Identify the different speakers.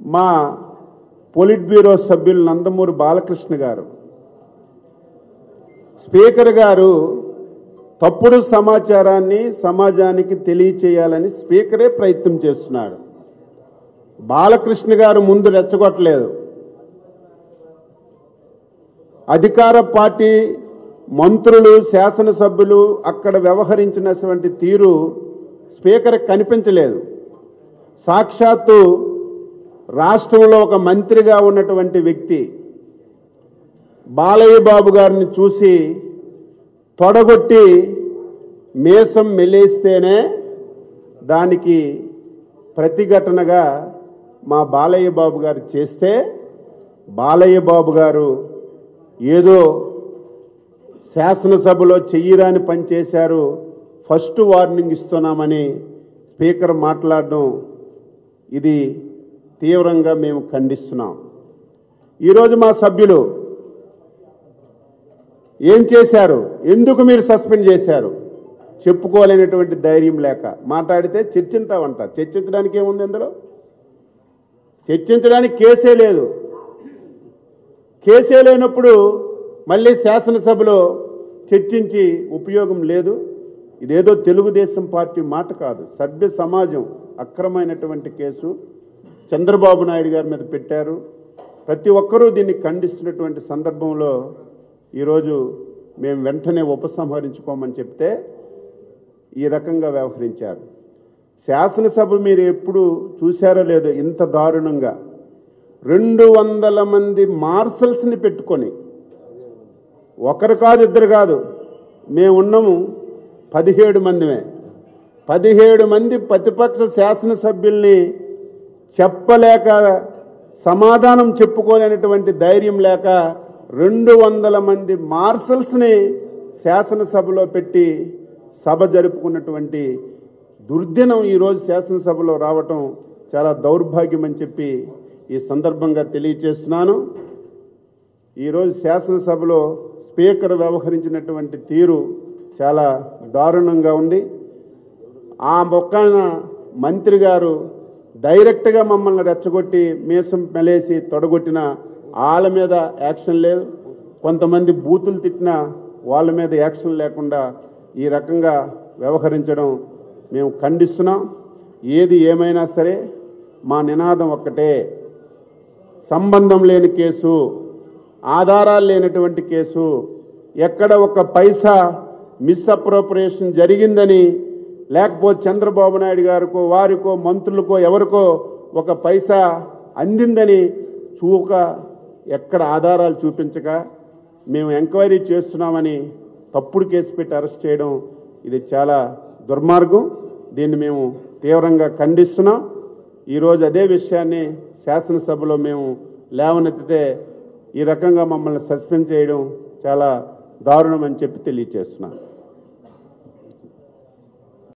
Speaker 1: మా polit bureau సభ్యులు నందమూరి బాలకృష్ణ గారు స్పీకర్ గారు తప్పుడు సమాచారాన్ని సమాజానికి తెలియచేయాలని స్పీకరే ప్రయత్నం చేస్తున్నాడు బాలకృష్ణ గారు ముందు రెచ్చగొట్టలేదు అధికార పార్టీ మంత్రులు శాసనసభ్యులు అక్కడ వ్యవహరించినటువంటి తీరు స్పీకర్ కనిపించలేదు సాక్షాత్తు రాష్ట్రంలో ఒక మంత్రిగా ఉన్నటువంటి వ్యక్తి బాలయ్య బాబు గారిని చూసి తొడగొట్టి మేసం మెలేస్తేనే దానికి ప్రతిఘటనగా మా బాలయ్య బాబు గారు చేస్తే బాలయ్య బాబు గారు ఏదో శాసనసభలో చెయ్యిరాని పని చేశారు ఫస్ట్ వార్నింగ్ ఇస్తున్నామని స్పీకర్ మాట్లాడడం ఇది తీవ్రంగా మేము ఖండిస్తున్నాం ఈరోజు మా సభ్యులు ఏం చేశారు ఎందుకు మీరు సస్పెండ్ చేశారు చెప్పుకోలేనటువంటి ధైర్యం లేక మాట్లాడితే చర్చింతామంట చర్చించడానికి ఏముంది అందులో చర్చించడానికి కేసే లేదు కేసే లేనప్పుడు మళ్ళీ శాసనసభలో చర్చించి ఉపయోగం లేదు ఇదేదో తెలుగుదేశం పార్టీ మాట కాదు సభ్య సమాజం అక్రమైనటువంటి కేసు చంద్రబాబు నాయుడు గారి మీద పెట్టారు ప్రతి ఒక్కరూ దీన్ని ఖండిస్తున్నటువంటి సందర్భంలో ఈరోజు మేము వెంటనే ఉపసంహరించుకోమని చెప్తే ఈ రకంగా వ్యవహరించారు శాసనసభ మీరు ఎప్పుడు చూశారో లేదో ఇంత దారుణంగా రెండు వందల మంది మార్షల్స్ని పెట్టుకొని ఒకరు కాదు ఇద్దరు కాదు మేము ఉన్నాము పదిహేడు మందిమే పదిహేడు మంది ప్రతిపక్ష శాసనసభ్యుల్ని చెప్పలేక సమాధానం చెప్పుకోలేనటువంటి ధైర్యం లేక రెండు వందల మంది మార్షల్స్ని శాసనసభలో పెట్టి సభ జరుపుకున్నటువంటి దుర్దినం ఈరోజు శాసనసభలో రావటం చాలా దౌర్భాగ్యం అని చెప్పి ఈ సందర్భంగా తెలియచేస్తున్నాను ఈరోజు శాసనసభలో స్పీకర్ వ్యవహరించినటువంటి తీరు చాలా దారుణంగా ఉంది ఆ మొక్కన మంత్రి గారు డైరెక్ట్గా మమ్మల్ని రెచ్చగొట్టి మీసం మెలేసి తొడగొట్టిన వాళ్ళ మీద యాక్షన్ లేదు కొంతమంది బూతులు తిట్టిన వాళ్ళ మీద యాక్షన్ లేకుండా ఈ రకంగా వ్యవహరించడం మేము ఖండిస్తున్నాం ఏది ఏమైనా సరే మా నినాదం ఒక్కటే సంబంధం లేని కేసు ఆధారాలు లేనటువంటి కేసు ఎక్కడ ఒక పైసా మిస్అప్రోపరియేషన్ జరిగిందని లేకపోతే చంద్రబాబు నాయుడు గారికో వారికో మంత్రులకో ఎవరికో ఒక పైసా అందిందని చూక ఎక్కడ ఆధారాలు చూపించక మేము ఎంక్వైరీ చేస్తున్నామని తప్పుడు కేసు పెట్టి అరెస్ట్ చేయడం ఇది చాలా దుర్మార్గం దీన్ని మేము తీవ్రంగా ఖండిస్తున్నాం ఈరోజు అదే విషయాన్ని శాసనసభలో మేము లేవనెత్తితే ఈ రకంగా మమ్మల్ని సస్పెండ్ చేయడం చాలా దారుణం అని చెప్పి తెలియచేస్తున్నాను